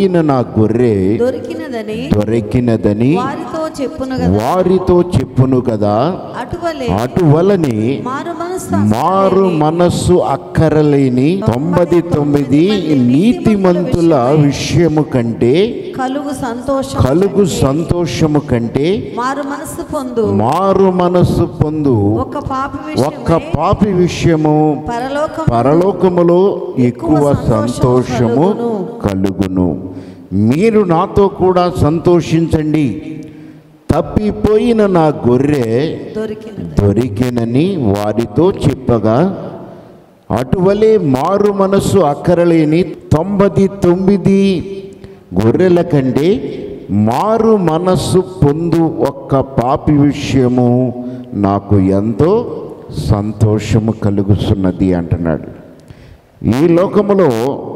తప్పిపోయిన నా గొర్రె దొరికినదని దొరికినదని వారితో చెప్పును కదా వారితో చెప్పును కదా అటువలే అటువలని మారు మనస్సు మారు మనస్సు అక్కరలేని తొంభై తొమ్మిది నీతిమంతుల విషయము కంటే కలుగు సంతోషం కలుగు సంతోషము కంటే మారు మనస్సు పొందు మారు మనస్సు పొందు ఒక పాపి ఒక్క విషయమై పాపి విషయము పరలోకం పరలోకములో ఎక్కువ సంతోషము కలుగును మీరు నాతో కూడా సంతోషించండి తప్పిపోయిన నా గొర్రె దొరికినది దొరికినని వారితో చెప్పగా అటువలే మారు మనస్సు అక్కరలేని తొంభై తొమ్మిది గొర్రెల కంటే మారు మనస్సు పొందు ఒక్క పాపి విషయము నాకు ఎంతో సంతోషము కలుగుతున్నది అంటున్నాడు ఈ లోకములో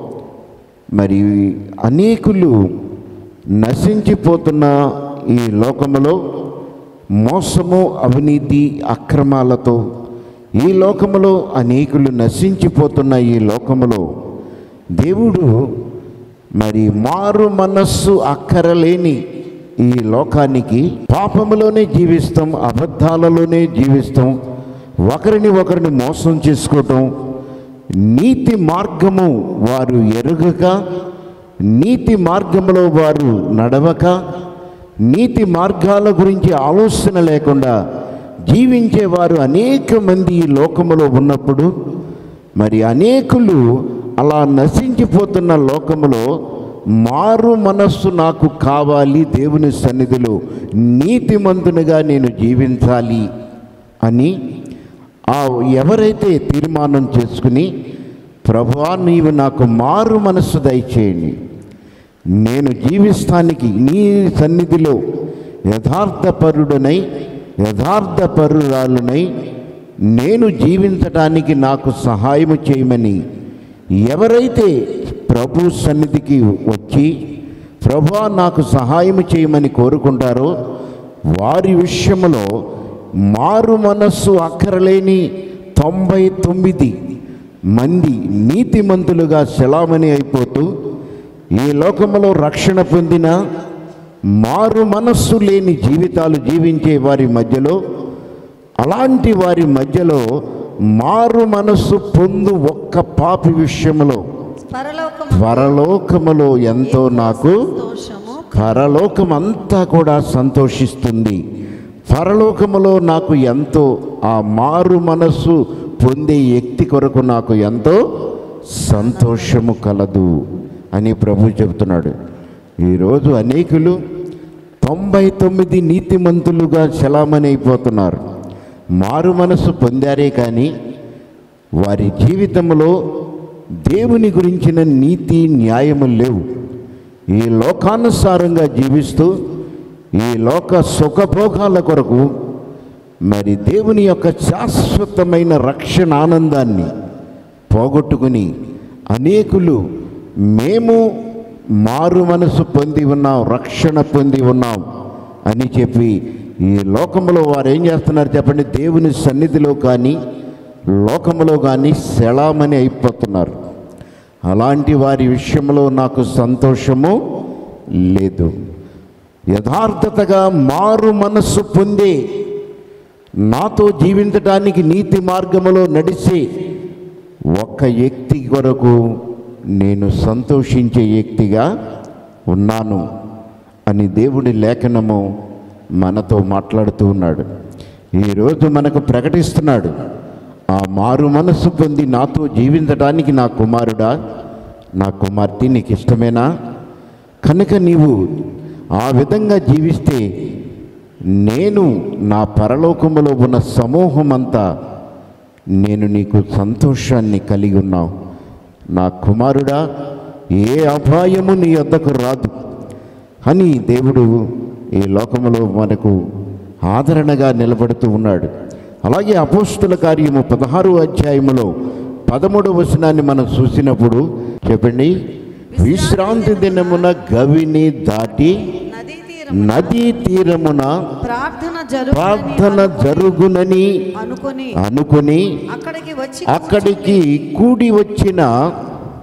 మరి అనేకులు నశించిపోతున్న ఈ లోకములో మోసము అవినీతి అక్రమాలతో ఈ లోకములో అనేకులు నశించిపోతున్న ఈ లోకములో దేవుడు మరి మారు మనస్సు అక్కరలేని ఈ లోకానికి పాపములోనే జీవిస్తాం అబద్ధాలలోనే జీవిస్తాం ఒకరిని ఒకరిని మోసం చేసుకోవటం నీతి మార్గము వారు ఎరుగక నీతి మార్గములో వారు నడవక నీతి మార్గాల గురించి ఆలోచన లేకుండా జీవించేవారు అనేక మంది ఈ లోకములో ఉన్నప్పుడు మరి అనేకులు అలా నశించిపోతున్న లోకములో మారు మనస్సు నాకు కావాలి దేవుని సన్నిధిలో నీతిమంతునిగా నేను జీవించాలి అని ఆ ఎవరైతే తీర్మానం చేసుకుని ప్రభువా నీవు నాకు మారు మనస్సు దయచేయండి నేను జీవిస్తానికి నీ సన్నిధిలో యథార్థపరుడనై యథార్థపరురాలునై నేను జీవించటానికి నాకు సహాయము చేయమని ఎవరైతే ప్రభు సన్నిధికి వచ్చి ప్రభా నాకు సహాయం చేయమని కోరుకుంటారో వారి విషయంలో మారు మనస్సు అక్కరలేని తొంభై తొమ్మిది మంది నీతిమంతులుగా శలామణి అయిపోతూ ఈ లోకములో రక్షణ పొందిన మారు మనస్సు లేని జీవితాలు జీవించే వారి మధ్యలో అలాంటి వారి మధ్యలో మారు మనస్సు పొందు ఒక్క పాపి విషయంలో పరలోకం పరలోకములో ఎంతో నాకు సంతోషము పరలోకం అంతా కూడా సంతోషిస్తుంది పరలోకములో నాకు ఎంతో ఆ మారు మనస్సు పొందే వ్యక్తి కొరకు నాకు ఎంతో సంతోషము కలదు అని ప్రభు చెబుతున్నాడు ఈరోజు అనేకులు తొంభై తొమ్మిది నీతిమంతులుగా చలామణి అయిపోతున్నారు మారు మనస్సు పొందారే కానీ వారి జీవితంలో దేవుని గురించిన నీతి న్యాయము లేవు ఈ లోకానుసారంగా జీవిస్తూ ఈ లోక సుఖభోగాల కొరకు మరి దేవుని యొక్క శాశ్వతమైన రక్షణ ఆనందాన్ని పోగొట్టుకుని అనేకులు మేము మారు మనసు పొంది ఉన్నాం రక్షణ పొంది ఉన్నాం అని చెప్పి ఈ లోకంలో వారు ఏం చేస్తున్నారు చెప్పండి దేవుని సన్నిధిలో కానీ లోకములో కానీ శలామని అయిపోతున్నారు అలాంటి వారి విషయంలో నాకు సంతోషము లేదు యథార్థతగా మారు మనస్సు పొందే నాతో జీవించడానికి నీతి మార్గములో నడిచే ఒక్క వ్యక్తి కొరకు నేను సంతోషించే వ్యక్తిగా ఉన్నాను అని దేవుడి లేఖనము మనతో మాట్లాడుతూ ఉన్నాడు ఈరోజు మనకు ప్రకటిస్తున్నాడు ఆ మారు మనస్సు పొంది నాతో జీవించడానికి నా కుమారుడా నా కుమార్తె నీకు ఇష్టమేనా కనుక నీవు ఆ విధంగా జీవిస్తే నేను నా పరలోకములో ఉన్న సమూహం అంతా నేను నీకు సంతోషాన్ని కలిగి ఉన్నావు నా కుమారుడా ఏ అపాయము నీ వద్దకు రాదు అని దేవుడు ఈ లోకములో మనకు ఆదరణగా నిలబడుతూ ఉన్నాడు అలాగే అపోస్తుల కార్యము పదహారు అధ్యాయములో పదమూడవ వచనాన్ని మనం చూసినప్పుడు చెప్పండి విశ్రాంతి దినమున గవిని దాటి నదీ తీరం నదీ తీరమున ప్రార్థన జరుగు ప్రార్థన జరుగునని అనుకొని అనుకుని అక్కడికి వచ్చి అక్కడికి కూడి వచ్చిన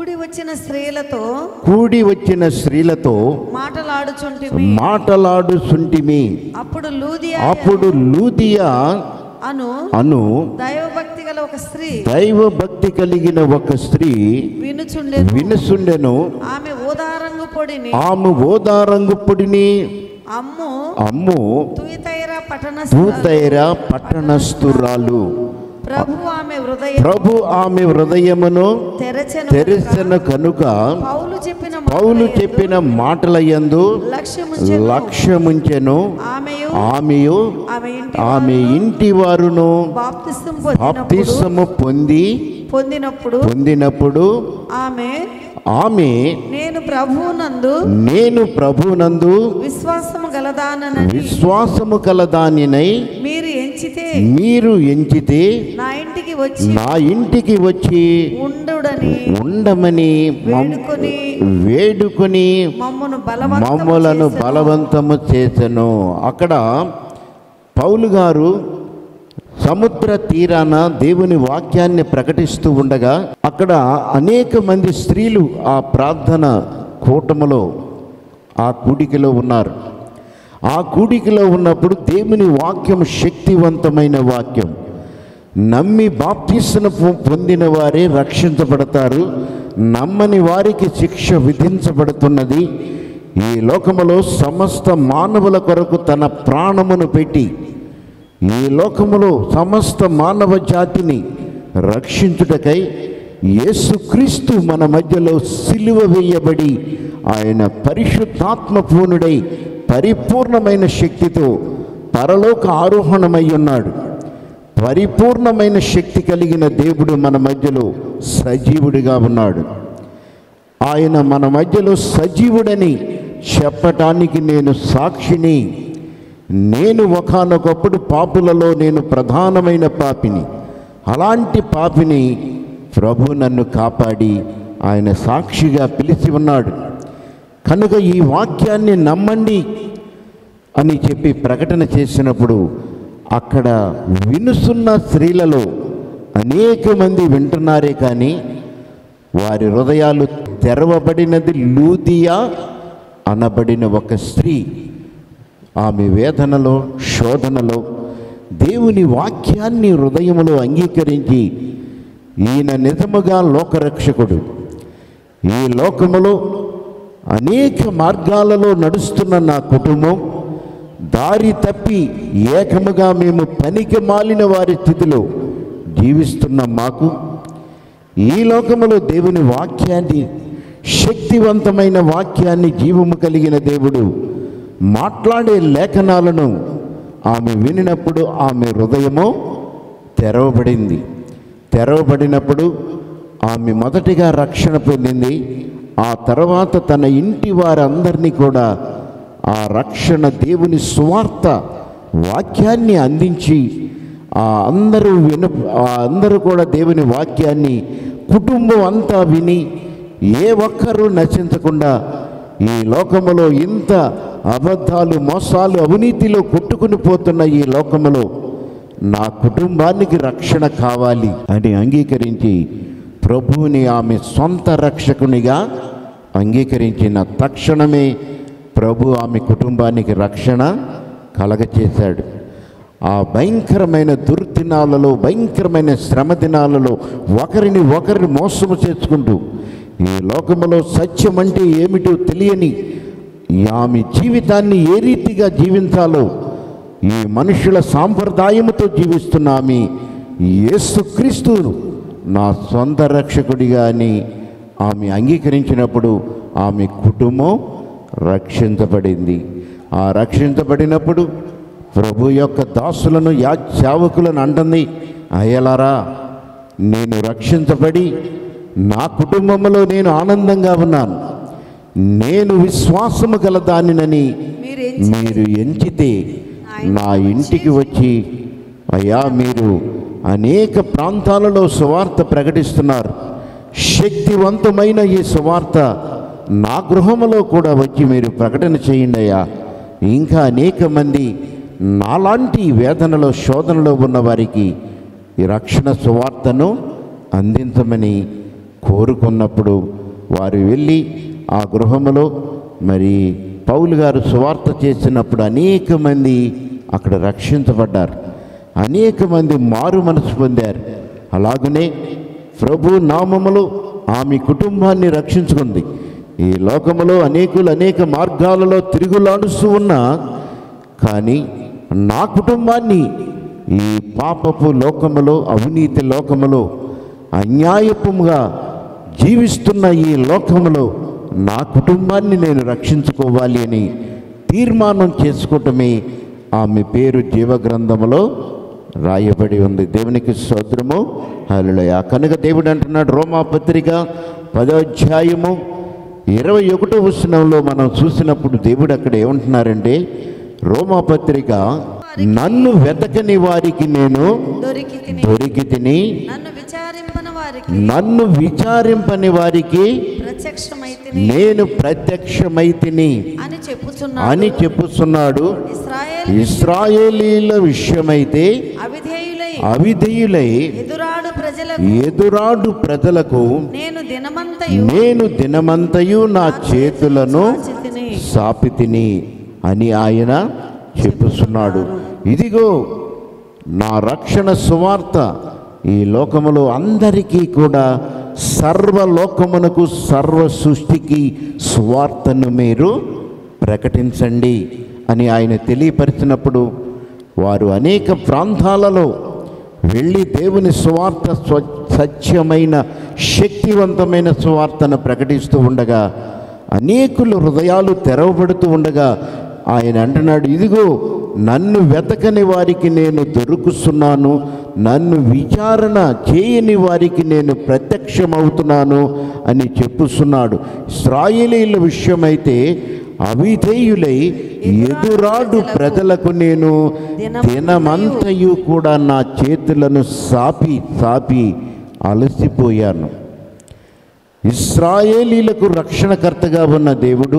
కూడి వచ్చిన స్త్రీలతో కూడి వచ్చిన స్త్రీలతో మాటలాడుచుంటిమి మాటలాడుచుంటిమి అప్పుడు లూదియా అప్పుడు లూదియా అను అను దైవభక్తి గల ఒక స్త్రీ దైవ భక్తి కలిగిన ఒక స్త్రీ వినుచుండెను వినుసుండెను ఆమె ఓదారంగు పొడిని ఆమె ఓదారంగు పొడిని అమ్ము అమ్ము తుయితైర పట్టణ తూతైర పట్టణస్థురాలు ప్రభు ఆమె హృదయ ప్రభు ఆమె హృదయమును తెరచెను తెరిసిన కనుక పౌలు చెప్పిన పౌలు చెప్పిన మాటల యందు లక్ష్యము లక్ష్యముంచెను ఆమెయు ఆమెయు ఆమె ఇంటి ఆమె ఇంటి వారును బాప్తిస్తం పొందినప్పుడు బాప్తిసము పొంది పొందినప్పుడు పొందినప్పుడు ఆమె ఆమె నేను ప్రభువునందు నేను ప్రభునందు విశ్వాసము గలదానని విశ్వాసము కలదానినై మీరు ఎంచితే మీరు ఎంచితే నా ఇంటికి వచ్చి నా ఇంటికి వచ్చి ఉండుడని ఉండమని మమ్- వేడుకొని వేడుకొని మమ్మను బలవంతము మమ్మలను చేసెను. బలవంతము చేసెను అక్కడ పౌలు గారు సముద్ర తీరాన దేవుని వాక్యాన్ని ప్రకటిస్తూ ఉండగా అక్కడ అనేక మంది స్త్రీలు ఆ ప్రార్థన కూటములో ఆ కూడికలో ఉన్నారు ఆ కూడికలో ఉన్నప్పుడు దేవుని వాక్యం శక్తివంతమైన వాక్యం నమ్మి బాప్తీసన పొందిన వారే రక్షించబడతారు నమ్మని వారికి శిక్ష విధించబడుతున్నది ఈ లోకములో సమస్త మానవుల కొరకు తన ప్రాణమును పెట్టి ఈ లోకములో సమస్త మానవ జాతిని రక్షించుటకై యేసుక్రీస్తు మన మధ్యలో సిలువ వేయబడి ఆయన పరిశుద్ధాత్మ పూర్ణుడై పరిపూర్ణమైన శక్తితో పరలోక ఆరోహణమై ఉన్నాడు పరిపూర్ణమైన శక్తి కలిగిన దేవుడు మన మధ్యలో సజీవుడిగా ఉన్నాడు ఆయన మన మధ్యలో సజీవుడని చెప్పటానికి నేను సాక్షిని నేను ఒకానొకప్పుడు పాపులలో నేను ప్రధానమైన పాపిని అలాంటి పాపిని ప్రభు నన్ను కాపాడి ఆయన సాక్షిగా పిలిచి ఉన్నాడు కనుక ఈ వాక్యాన్ని నమ్మండి అని చెప్పి ప్రకటన చేసినప్పుడు అక్కడ వినుసున్న స్త్రీలలో అనేక మంది వింటున్నారే కానీ వారి హృదయాలు తెరవబడినది లూదియా అనబడిన ఒక స్త్రీ ఆమె వేదనలో శోధనలో దేవుని వాక్యాన్ని హృదయములో అంగీకరించి ఈయన నిజముగా లోకరక్షకుడు ఈ లోకములో అనేక మార్గాలలో నడుస్తున్న నా కుటుంబం దారి తప్పి ఏకముగా మేము పనికి మాలిన వారి స్థితిలో జీవిస్తున్న మాకు ఈ లోకములో దేవుని వాక్యాన్ని శక్తివంతమైన వాక్యాన్ని జీవము కలిగిన దేవుడు మాట్లాడే లేఖనాలను ఆమె వినినప్పుడు ఆమె హృదయము తెరవబడింది తెరవబడినప్పుడు ఆమె మొదటిగా రక్షణ పొందింది ఆ తర్వాత తన ఇంటి వారందరినీ కూడా ఆ రక్షణ దేవుని సువార్త వాక్యాన్ని అందించి ఆ అందరూ విన ఆ అందరూ కూడా దేవుని వాక్యాన్ని కుటుంబం అంతా విని ఏ ఒక్కరూ నశించకుండా ఈ లోకములో ఇంత అబద్ధాలు మోసాలు అవినీతిలో కొట్టుకుని పోతున్న ఈ లోకములో నా కుటుంబానికి రక్షణ కావాలి అని అంగీకరించి ప్రభువుని ఆమె సొంత రక్షకునిగా అంగీకరించిన తక్షణమే ప్రభు ఆమె కుటుంబానికి రక్షణ కలగచేశాడు ఆ భయంకరమైన దుర్దినాలలో భయంకరమైన శ్రమ దినాలలో ఒకరిని ఒకరిని మోసము చేసుకుంటూ ఈ లోకములో సత్యం అంటే ఏమిటో తెలియని ఈ ఆమె జీవితాన్ని ఏ రీతిగా జీవించాలో ఈ మనుషుల సాంప్రదాయముతో జీవిస్తున్న ఆమె యేసుక్రీస్తును నా సొంత రక్షకుడిగా అని ఆమె అంగీకరించినప్పుడు ఆమె కుటుంబం రక్షించబడింది ఆ రక్షించబడినప్పుడు ప్రభు యొక్క దాసులను యా సేవకులను అంటుంది అయ్యలారా నేను రక్షించబడి నా కుటుంబంలో నేను ఆనందంగా ఉన్నాను నేను విశ్వాసము గల దానినని మీరు ఎంచి మీరు ఎంచితే నా ఇంటికి వచ్చి అయ్యా మీరు అనేక ప్రాంతాలలో సువార్త ప్రకటిస్తున్నారు శక్తివంతమైన ఈ సువార్త నా గృహములో కూడా వచ్చి మీరు ప్రకటన చేయండి అయ్యా ఇంకా అనేక మంది నాలాంటి వేదనలో శోధనలో ఉన్న వారికి ఈ రక్షణ సువార్తను అందించమని కోరుకున్నప్పుడు వారు వెళ్ళి ఆ గృహములో మరి పౌలు గారు సువార్త చేసినప్పుడు అనేక మంది అక్కడ రక్షించబడ్డారు అనేక మంది మారు మనసు పొందారు అలాగనే ప్రభు నామములో ఆమె కుటుంబాన్ని రక్షించుకుంది ఈ లోకములో అనేకులు అనేక మార్గాలలో తిరుగులాడుస్తూ ఉన్నా కానీ నా కుటుంబాన్ని ఈ పాపపు లోకములో అవినీతి లోకములో అన్యాయపుగా జీవిస్తున్న ఈ లోకములో నా కుటుంబాన్ని నేను రక్షించుకోవాలి అని తీర్మానం చేసుకోవటమే ఆమె పేరు జీవగ్రంథములో రాయబడి ఉంది దేవునికి స్తోత్రము హల్లెలూయా కనుక దేవుడు అంటున్నాడు రోమా పత్రిక పదో అధ్యాయము ఇరవై ఒకటో వచనంలో మనం చూసినప్పుడు దేవుడు అక్కడ ఏమంటున్నారంటే రోమా పత్రిక నన్ను వెతకని వారికి నేను దొరికి తిని దొరికి తిని నన్ను విచారింపన వారికి నన్ను విచారింపని వారికి ప్రత్యక్షమైతిని నేను ప్రత్యక్షమైతిని అని చెప్పుచున్నాడు అని చెప్పుచున్నాడు ఇస్రాయేల్ ఇస్రాయేలీల విషయమైతే అవిధేయులై అవిధేయులై ఎదురాడు ప్రజలకు ఎదురాడు ప్రజలకు నేను దినమంతయు నేను దినమంతయు నా చేతులను చాచితిని. సాపితిని అని ఆయన చెప్పుచున్నాడు ఇదిగో నా రక్షణ సువార్త ఈ లోకములో అందరికీ కూడా సర్వలోకమునకు సర్వ సృష్టికి సువార్తను మీరు ప్రకటించండి అని ఆయన తెలియపరిచినప్పుడు వారు అనేక ప్రాంతాలలో వెళ్ళి దేవుని సువార్త స్వ సత్యమైన శక్తివంతమైన సువార్తను ప్రకటిస్తూ ఉండగా అనేకులు హృదయాలు తెరవబడుతూ ఉండగా ఆయన అంటున్నాడు ఇదిగో నన్ను వెతకని వారికి నేను దొరుకుతున్నాను నన్ను విచారణ చేయని వారికి నేను ప్రత్యక్షమవుతున్నాను అని చెప్పుస్తున్నాడు ఇస్రాయేలీల విషయమైతే అవిధేయులై ఎదురాడు ప్రజలకు నేను దినమంతయు కూడా నా చేతులను సాపి సాపి అలసిపోయాను ఇస్రాయేలీలకు రక్షణకర్తగా ఉన్న దేవుడు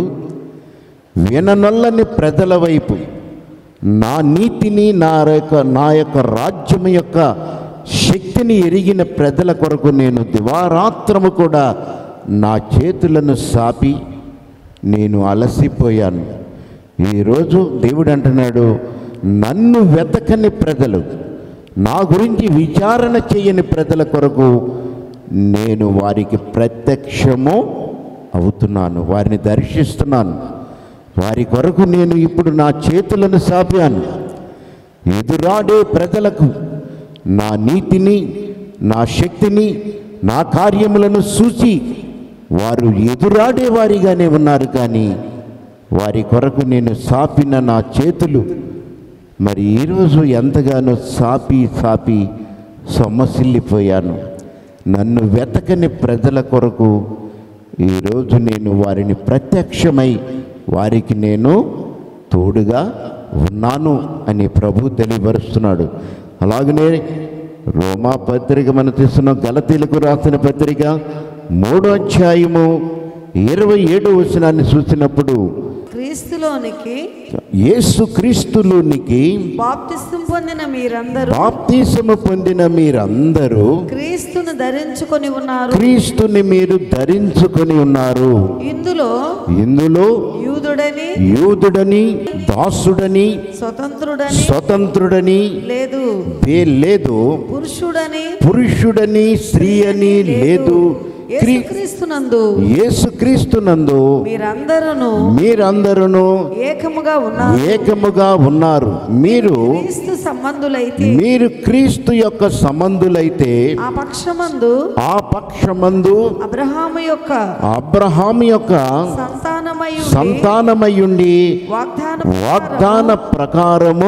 విననొల్లని ప్రజల వైపు నా నీతిని నా యొక్క నా యొక్క రాజ్యం యొక్క శక్తిని ఎరిగిన ప్రజల కొరకు నేను దివారాత్రము కూడా నా చేతులను సాపి నేను అలసిపోయాను ఈరోజు దేవుడు అంటున్నాడు నన్ను వెతకని ప్రజలు నా గురించి విచారణ చేయని ప్రజల కొరకు నేను వారికి ప్రత్యక్షము అవుతున్నాను వారిని దర్శిస్తున్నాను వారి కొరకు నేను ఇప్పుడు నా చేతులను సాపాను ఎదురాడే ప్రజలకు నా నీతిని నా శక్తిని నా కార్యములను చూసి వారు ఎదురాడే వారిగానే ఉన్నారు కానీ వారి కొరకు నేను సాపిన నా చేతులు మరి ఈరోజు ఎంతగానో సాపి సాపి సొమ్మసిల్లిపోయాను నన్ను వెతకని ప్రజల కొరకు ఈరోజు నేను వారిని ప్రత్యక్షమై వారికి నేను తోడుగా ఉన్నాను అని ప్రభు తెలియపరుస్తున్నాడు అలాగనే రోమా పత్రిక మనం తీసుకున్న గలతీలకు రాసిన పత్రిక మూడో అధ్యాయము ఇరవై ఏడో వచనాన్ని చూసినప్పుడు క్రీస్తులోనికి యేసు క్రీస్తులోనికి బాప్తిస్తం పొందిన మీరందరూ బాప్తీసము పొందిన మీరందరూ క్రీస్తును ధరించుకొని ఉన్నారు క్రీస్తుని మీరు ధరించుకొని ఉన్నారు ఇందులో ఇందులో యూదుడని యూదుడని దాసుడని స్వతంత్రుడని స్వతంత్రుడని లేదు దే లేదు పురుషుడని పురుషుడని స్త్రీ అని లేదు క్రీ యేసుక్రీస్తునందు యేసుక్రీస్తునందు మీరందరూ మీరందరూ ఏకముగా ఉన్నారు ఏకముగా ఉన్నారు మీరు క్రీస్తు సంబంధులైతే మీరు క్రీస్తు యొక్క సంబంధులైతే ఆ పక్షమందు ఆ పక్షమందు అబ్రహాము యొక్క అబ్రహాం యొక్క సంతానమై సంతానమయ్యుండి వాగ్దాన వాగ్దాన ప్రకారము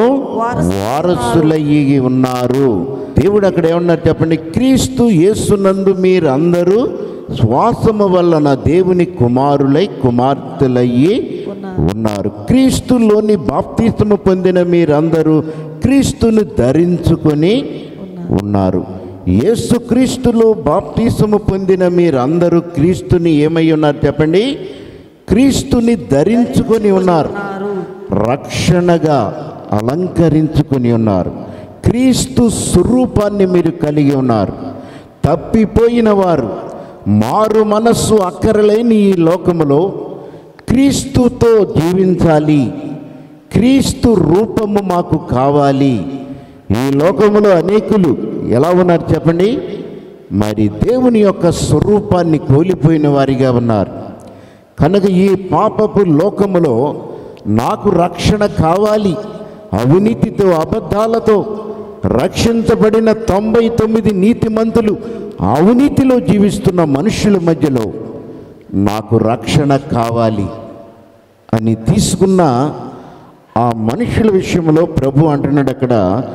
వారసులయ్యి ఉన్నారు దేవుడు అక్కడ ఏమన్నారు చెప్పండి క్రీస్తు యేసునందు మీరందరూ శ్వాసము వలన దేవుని కుమారులై కుమార్తెలయ్యి ఉన్నారు క్రీస్తులోని బాప్తిసము పొందిన మీరందరూ క్రీస్తును ధరించుకొని ఉన్నారు యేసుక్రీస్తులో బాప్తిసము పొందిన మీరందరూ క్రీస్తుని ఏమై ఉన్నారు చెప్పండి క్రీస్తుని ధరించుకొని ఉన్నారు ఉన్నారు రక్షణగా అలంకరించుకొని ఉన్నారు క్రీస్తు స్వరూపాన్ని మీరు కలిగి ఉన్నారు తప్పిపోయిన వారు మారు మనస్సు అక్కరలేని ఈ లోకములో క్రీస్తుతో జీవించాలి క్రీస్తు రూపము మాకు కావాలి ఈ లోకములో అనేకులు ఎలా ఉన్నారు చెప్పండి మరి దేవుని యొక్క స్వరూపాన్ని కోల్పోయిన వారిగా ఉన్నారు కనుక ఈ పాపపు లోకములో నాకు రక్షణ కావాలి అవినీతితో అబద్ధాలతో రక్షించబడిన తొంభై తొమ్మిది నీతిమంతులు అవినీతిలో జీవిస్తున్న మనుషుల మధ్యలో నాకు రక్షణ కావాలి అని తీసుకున్న ఆ మనుషుల విషయంలో ప్రభు అంటున్నాడు అక్కడ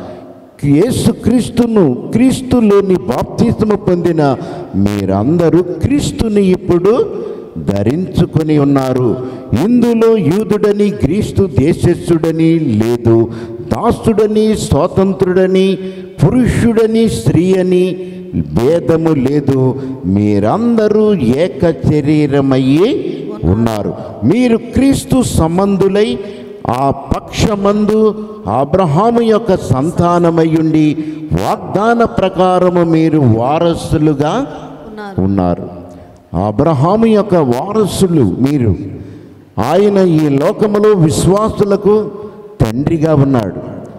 యేసుక్రీస్తును క్రీస్తులోని బాప్తిస్మ పొందిన మీరందరూ క్రీస్తుని ఇప్పుడు ధరించుకొని ఉన్నారు ఇందులో యూదుడని క్రీస్తు దేశస్థుడని లేదు దాసుడని స్వాతంత్రుడని పురుషుడని స్త్రీ అని భేదము లేదు మీరందరూ ఏక శరీరమయ్యి ఉన్నారు మీరు క్రీస్తు సంబంధులై ఆ పక్షమందు అబ్రహాము యొక్క సంతానమయ్యుండి వాగ్దాన ప్రకారము మీరు వారసులుగా ఉన్నారు ఉన్నారు అబ్రహాము యొక్క వారసులు మీరు ఆయన ఈ లోకములో విశ్వాసులకు తండ్రిగా ఉన్నాడు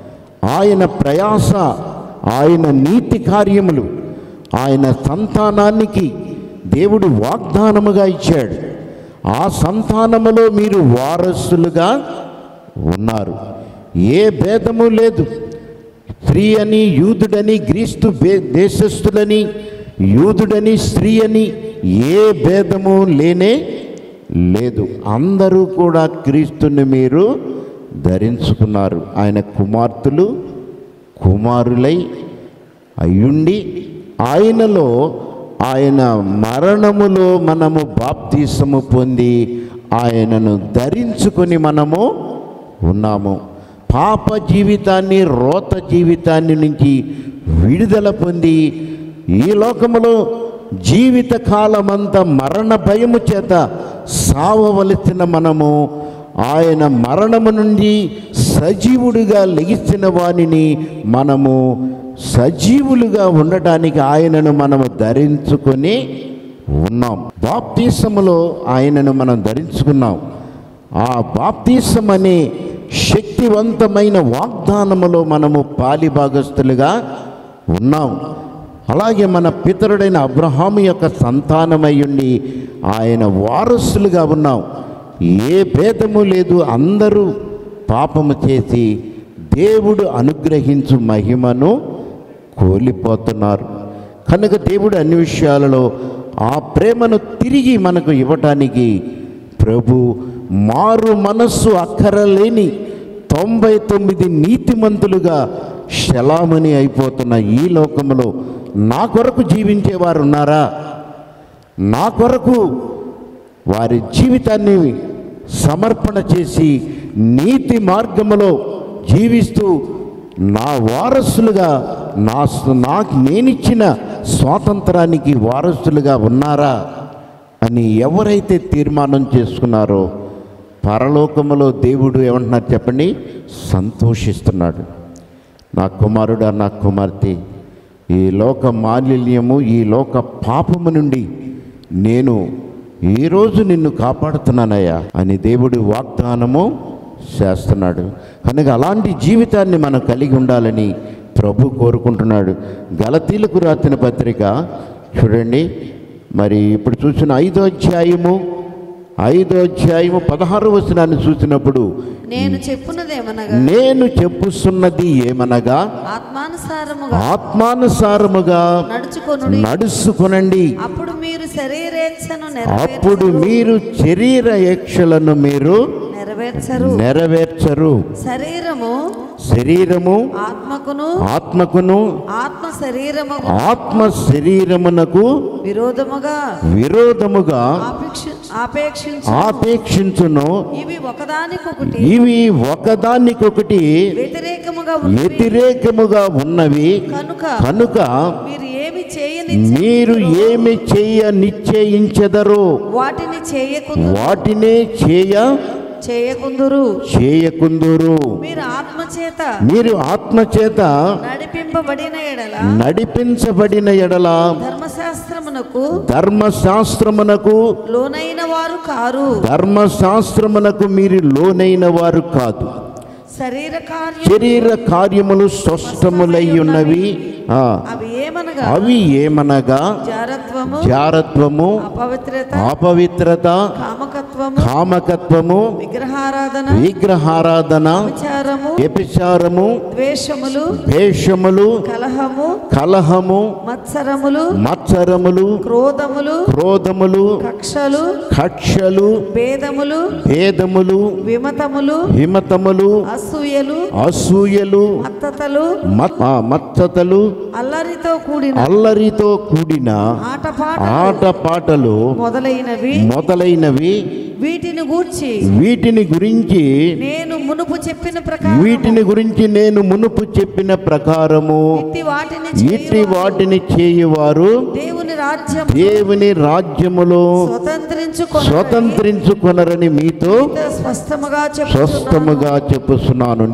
ఆయన ప్రయాస ఆయన నీతి కార్యములు ఆయన సంతానానికి దేవుడు వాగ్దానముగా ఇచ్చాడు ఆ సంతానములో మీరు వారసులుగా ఉన్నారు ఏ భేదము లేదు స్త్రీ అని యూదుడని క్రీస్తు బే- దేశస్థులని యూదుడని స్త్రీ అని ఏ భేదము లేనే లేదు అందరూ కూడా క్రీస్తుని మీరు ధరించుకున్నారు ఆయన కుమార్తెలు కుమారులై అయ్యుండి ఆయనలో ఆయన మరణములో మనము బాప్తీసము పొంది ఆయనను ధరించుకొని మనము ఉన్నాము పాప జీవితాన్ని రోత జీవితాన్ని నుంచి విడుదల పొంది ఈ లోకములో జీవిత కాలమంతా మరణ భయము చేత సావవలసిన మనము ఆయన మరణము నుండి సజీవుడిగా లెగిసిన వానిని మనము సజీవులుగా ఉండటానికి ఆయనను మనము ధరించుకొని ఉన్నాం బాప్తీసములో ఆయనను మనం ధరించుకున్నాం ఆ బాప్తీసం అనే శక్తివంతమైన వాగ్దానములో మనము పాలిభాగస్తులుగా ఉన్నాం అలాగే మన పితరుడైన అబ్రహాము యొక్క సంతానమయ్యుండి ఆయన వారసులుగా ఉన్నాం ఏ భేదము లేదు అందరూ పాపము చేసి దేవుడు అనుగ్రహించు మహిమను కోల్పోతున్నారు కనుక దేవుడు అన్ని విషయాలలో ఆ ప్రేమను తిరిగి మనకు ఇవ్వటానికి ప్రభు మారు మనస్సు అక్కరలేని తొంభై తొమ్మిది నీతిమంతులుగా శలామణి అయిపోతున్న ఈ లోకములో నా కొరకు జీవించేవారు ఉన్నారా నా కొరకు వారి జీవితాన్ని సమర్పణ చేసి నీతి మార్గములో జీవిస్తూ నా వారసులుగా నా నాకు నేనిచ్చిన స్వాతంత్రానికి వారసులుగా ఉన్నారా అని ఎవరైతే తీర్మానం చేసుకున్నారో పరలోకములో దేవుడు ఏమంటున్నారు చెప్పండి సంతోషిస్తున్నాడు నా కుమారుడా నా కుమార్తె ఈ లోక మాలిన్యము ఈ లోక పాపము నుండి నేను ఈరోజు నిన్ను కాపాడుతున్నానయ్యా అని దేవుడు వాగ్దానము చేస్తున్నాడు కనుక అలాంటి జీవితాన్ని మనం కలిగి ఉండాలని ప్రభు కోరుకుంటున్నాడు గలతీలకు రాసిన పత్రిక చూడండి మరి ఇప్పుడు చూసిన ఐదో అధ్యాయము ఐదో అధ్యాయము పదహారు వచనాన్ని చూసినప్పుడు నేను చెప్పున్నదేమనగా నేను చెప్పుస్తున్నది ఏమనగా ఆత్మానుసారముగా ఆత్మానుసారముగా నడుచుకొనుడి నడుచుకునండి అప్పుడు మీరు శరీరేచ్ఛను అప్పుడు నెరవేర్చరు మీరు శరీర యక్షలను మీరు నెరవేర్చరు నెరవేర్చరు శరీరము శరీరము ఆత్మకును ఆత్మకును ఆత్మ శరీరము ఆత్మ శరీరమునకు విరోధముగా విరోధముగా ఆపేక్ష ఆపేక్షించు ఆపేక్షించును ఇవి ఒకదానికొకటి ఇవి ఒకదానికొకటి వ్యతిరేకముగా ఉన్నవి వ్యతిరేకముగా ఉన్నవి కనుక కనుక మీరు ఏమి చేయని మీరు ఏమి చేయ నిశ్చయించెదరో వాటిని చేయకుందు వాటినే చేయ చేయకుందురు చేయకుందురు మీరు ఆత్మచేత మీరు ఆత్మచేత నడిపింపబడిన ఎడల నడిపించబడిన ఎడల ధర్మశాస్త్రము ధర్మశాస్త్రమునకు ధర్మశాస్త్రమునకు లోనైన వారు కారు ధర్మశాస్త్రమునకు మీరు లోనైన వారు కాదు శరీర కార్యం శరీర కార్యములు స్పష్టములై ఉన్నవి ఆ, అవి ఏమనగా అవి ఏమనగా జారత్వము జారత్వము అపవిత్రత అపవిత్రత కామకత్వము కామకత్వము విగ్రహారాధన విగ్రహారాధన విచారము వ్యభిచారము ద్వేషములు భేషములు కలహము కలహము మత్సరములు మత్సరములు క్రోధములు క్రోధములు కక్షలు కక్షలు భేదములు భేదములు విమతములు హిమతములు అసూయలు అసూయలు మత్తతలు మత్- ఆ, మత్తతలు అల్లరితో కూడిన అల్లరితో కూడిన ఆటపాట ఆటపాటలు మొదలైనవి మొదలైనవి వీటిని గూర్చి వీటిని గురించి నేను మునుపు చెప్పిన ప్రకారం వీటిని గురించి నేను మునుపు చెప్పిన ప్రకారము ఇట్టి వాటిని ఇట్టి చేయువారు వాటిని చేయువారు దేవుని రాజ్యం దేవుని రాజ్యములో స్వతంత్రించుకొని స్వతంత్రించుకొనరని మీతో స్పష్టముగా చెప్తున్నాను స్పష్టముగా చెప్పుస్తున్నాను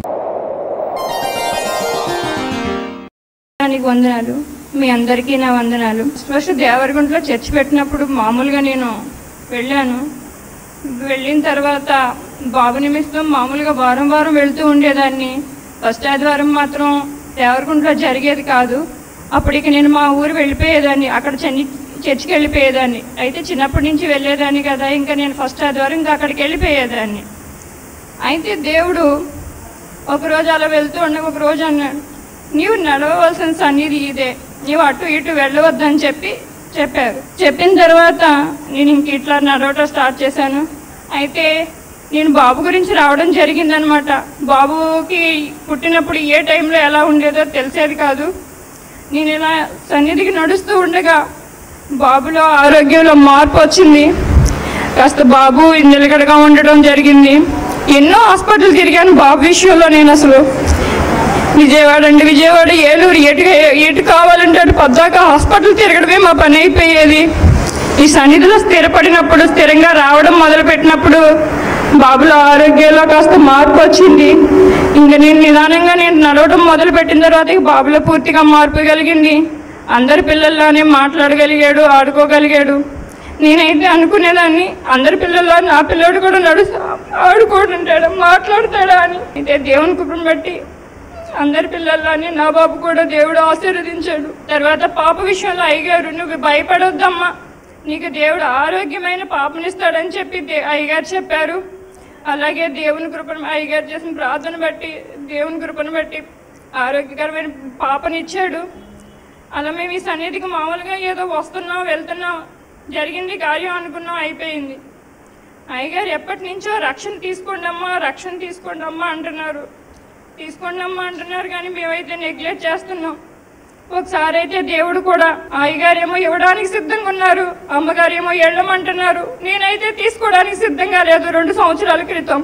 దానికి వందనాలు మీ అందరికీ నా వందనాలు ఫస్ట్ దేవరగుంటలో చర్చ్ పెట్టినప్పుడు మామూలుగా నేను వెళ్ళాను వెళ్ళిన తర్వాత బాబు నిమిత్తం మామూలుగా వారం వారం వెళ్తూ ఉండేదాన్ని ఫస్ట్ ఆదివారం మాత్రం దేవరగుంటలో జరిగేది కాదు అప్పటికి నేను మా ఊరు వెళ్ళిపోయేదాన్ని అక్కడ చెన్ని చర్చికి వెళ్ళిపోయేదాన్ని అయితే చిన్నప్పటి నుంచి వెళ్ళేదాన్ని కదా ఇంకా నేను ఫస్ట్ ఆదివారం ఇంకా అక్కడికి వెళ్ళిపోయేదాన్ని అయితే దేవుడు ఒకరోజు అలా వెళ్తూ ఉండగా ఒక రోజు అన్నాడు నీవు నడవవలసిన సన్నిధి ఇదే నీవు అటు ఇటు వెళ్ళవద్దని చెప్పి చెప్పారు చెప్పిన తర్వాత నేను ఇంక ఇట్లా నడవటం స్టార్ట్ చేశాను అయితే నేను బాబు గురించి రావడం జరిగిందనమాట బాబుకి పుట్టినప్పుడు ఏ టైంలో ఎలా ఉండేదో తెలిసేది కాదు నేను ఇలా సన్నిధికి నడుస్తూ ఉండగా బాబులో ఆరోగ్యంలో మార్పు వచ్చింది కాస్త బాబు నిలకడగా ఉండడం జరిగింది ఎన్నో హాస్పిటల్ తిరిగాను బాబు విషయంలో నేను అసలు విజయవాడ అండి విజయవాడ ఏలూరు ఎటు ఎటు కావాలంటే అటు పద్దాక హాస్పిటల్ తిరగడమే మా పని అయిపోయేది ఈ సన్నిధిలో స్థిరపడినప్పుడు స్థిరంగా రావడం మొదలుపెట్టినప్పుడు బాబులో ఆరోగ్యంలో కాస్త మార్పు వచ్చింది ఇంకా నేను నిదానంగా నేను నడవడం మొదలు పెట్టిన తర్వాత ఇక బాబులో పూర్తిగా మార్పు కలిగింది అందరి పిల్లల్లోనే మాట్లాడగలిగాడు ఆడుకోగలిగాడు నేనైతే అనుకునేదాన్ని అందరి పిల్లల్లో నా పిల్లోడు కూడా నడు ఆడుకుంటుంటాడా మాట్లాడతాడా అని అయితే దేవుని కృపను బట్టి అందరి పిల్లల్లోని నా బాబు కూడా దేవుడు ఆశీర్వదించాడు తర్వాత పాప విషయంలో అయ్యగారు నువ్వు భయపడొద్దమ్మా నీకు దేవుడు ఆరోగ్యమైన పాపనిస్తాడని చెప్పి దే- అయ్యగారు చెప్పారు అలాగే దేవుని కృపను అయ్యగారు చేసిన ప్రార్థన బట్టి దేవుని కృపను బట్టి ఆరోగ్యకరమైన పాపనిచ్చాడు అలా మేము ఈ సన్నిధికి మామూలుగా ఏదో వస్తున్నాం వెళ్తున్నాం జరిగింది కార్యం అనుకున్నాం అయిపోయింది అయ్యగారు ఎప్పటి నుంచో రక్షణ తీసుకోండి అమ్మా రక్షణ తీసుకోండి అమ్మా అంటున్నారు తీసుకోండి అమ్మా అంటున్నారు కానీ మేమైతే నెగ్లెక్ట్ చేస్తున్నాం ఒకసారి అయితే దేవుడు కూడా అయ్యగారేమో ఇవ్వడానికి సిద్ధంగా ఉన్నారు అమ్మగారేమో వెళ్ళమంటున్నారు నేనైతే తీసుకోవడానికి సిద్ధంగా లేదు రెండు సంవత్సరాల క్రితం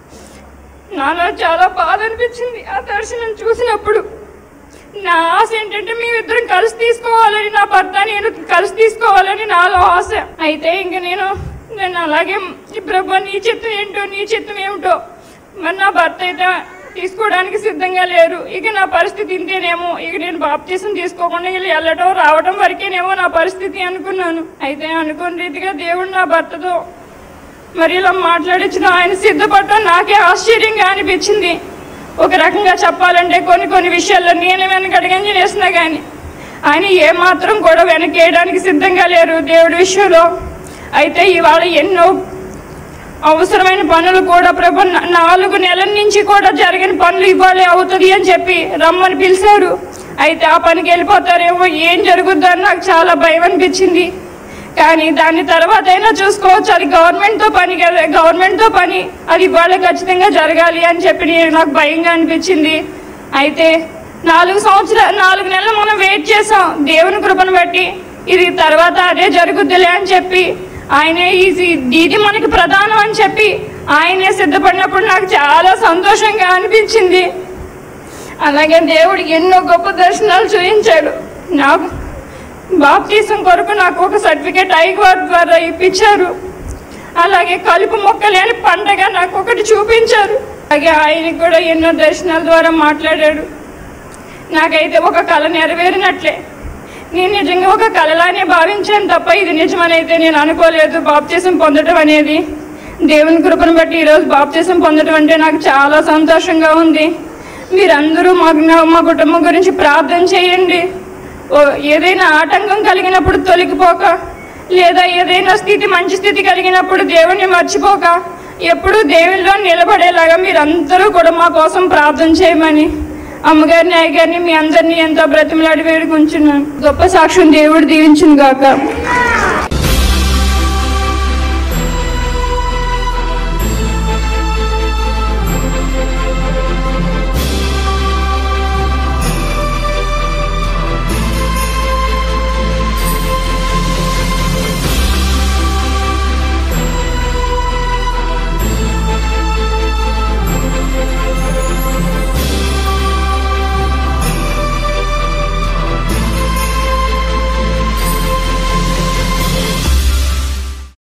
నాలో చాలా బాధ అనిపించింది ఆ దర్శనం చూసినప్పుడు నా ఆశ ఏంటంటే మేమిద్దరం కలిసి తీసుకోవాలని నా భర్త నేను కలిసి తీసుకోవాలని నాలో ఆశ అయితే ఇంక నేను నేను అలాగే ఈ ప్రభు నీ చిత్తం ఏంటో నీ చిత్తం ఏమిటో మరి నా భర్త అయితే తీసుకోవడానికి సిద్ధంగా లేరు ఇక నా పరిస్థితి ఇంతేనేమో ఇక నేను బాప్తీసం తీసుకోకుండా వీళ్ళు వెళ్ళటం రావడం వరకేనేమో నా పరిస్థితి అనుకున్నాను అయితే అనుకున్న రీతిగా దేవుడు నా భర్తతో మరి ఇలా మాట్లాడించిన ఆయన సిద్ధపడటం నాకే ఆశ్చర్యంగా అనిపించింది ఒక రకంగా చెప్పాలంటే కొన్ని కొన్ని విషయాల్లో నేను వెనకడగంజి చేసినా కానీ ఆయన ఏమాత్రం కూడా వెనకేయడానికి సిద్ధంగా లేరు దేవుడి విషయంలో అయితే ఇవాళ ఎన్నో అవసరమైన పనులు కూడా ప్రభు నా- నాలుగు నెలల నుంచి కూడా జరిగిన పనులు ఇవ్వాలి అవుతుంది అని చెప్పి రమ్మని పిలిచారు అయితే ఆ పనికి వెళ్ళిపోతారేమో ఏం జరుగుద్దని నాకు చాలా భయం అనిపించింది కానీ దాని తర్వాత అయినా చూసుకోవచ్చు అది గవర్నమెంట్తో పని కదా గవర్నమెంట్తో పని అది ఇవాళ ఖచ్చితంగా జరగాలి అని చెప్పి నేను- నాకు భయంగా అనిపించింది అయితే నాలుగు సంవత్సరాలు నాలుగు నెలలు మనం వెయిట్ చేసాం దేవుని కృపను బట్టి ఇది తర్వాత అదే జరుగుద్దిలే అని చెప్పి ఆయనే ఇది ఇది మనకి ప్రధానం అని చెప్పి ఆయనే సిద్ధపడినప్పుడు నాకు చాలా సంతోషంగా అనిపించింది అలాగే దేవుడు ఎన్నో గొప్ప దర్శనాలు చూపించాడు నాకు బాప్తీసం కొరకు నాకు ఒక సర్టిఫికేట్ ఐగవార్ ద్వారా ఇప్పించారు అలాగే కలుపు మొక్కలేని పండగ నాకు ఒకటి చూపించారు అలాగే ఆయన కూడా ఎన్నో దర్శనాల ద్వారా మాట్లాడాడు నాకైతే ఒక కళ నెరవేరినట్లే నేను నిజంగా ఒక కలలానే భావించాను తప్ప ఇది నిజమనైతే నేను అనుకోలేదు బాప్తీసం పొందడం అనేది దేవుని కృపను బట్టి ఈరోజు బాప్తీసం పొందడం అంటే నాకు చాలా సంతోషంగా ఉంది మీరందరూ మాకు నా- మా కుటుంబం గురించి ప్రార్థన చేయండి ఓ ఏదైనా ఆటంకం కలిగినప్పుడు తొలగిపోక లేదా ఏదైనా స్థితి మంచి స్థితి కలిగినప్పుడు దేవుణ్ణి మర్చిపోక ఎప్పుడూ దేవునిలో నిలబడేలాగా మీరందరూ కూడా మా కోసం ప్రార్థన చేయమని అమ్మగారిని అయ్యగారిని మీ అందరినీ ఎంతో బ్రతిమలాడి వేడుకుంటున్నాను గొప్ప సాక్ష్యం దేవుడు దీవించును గాక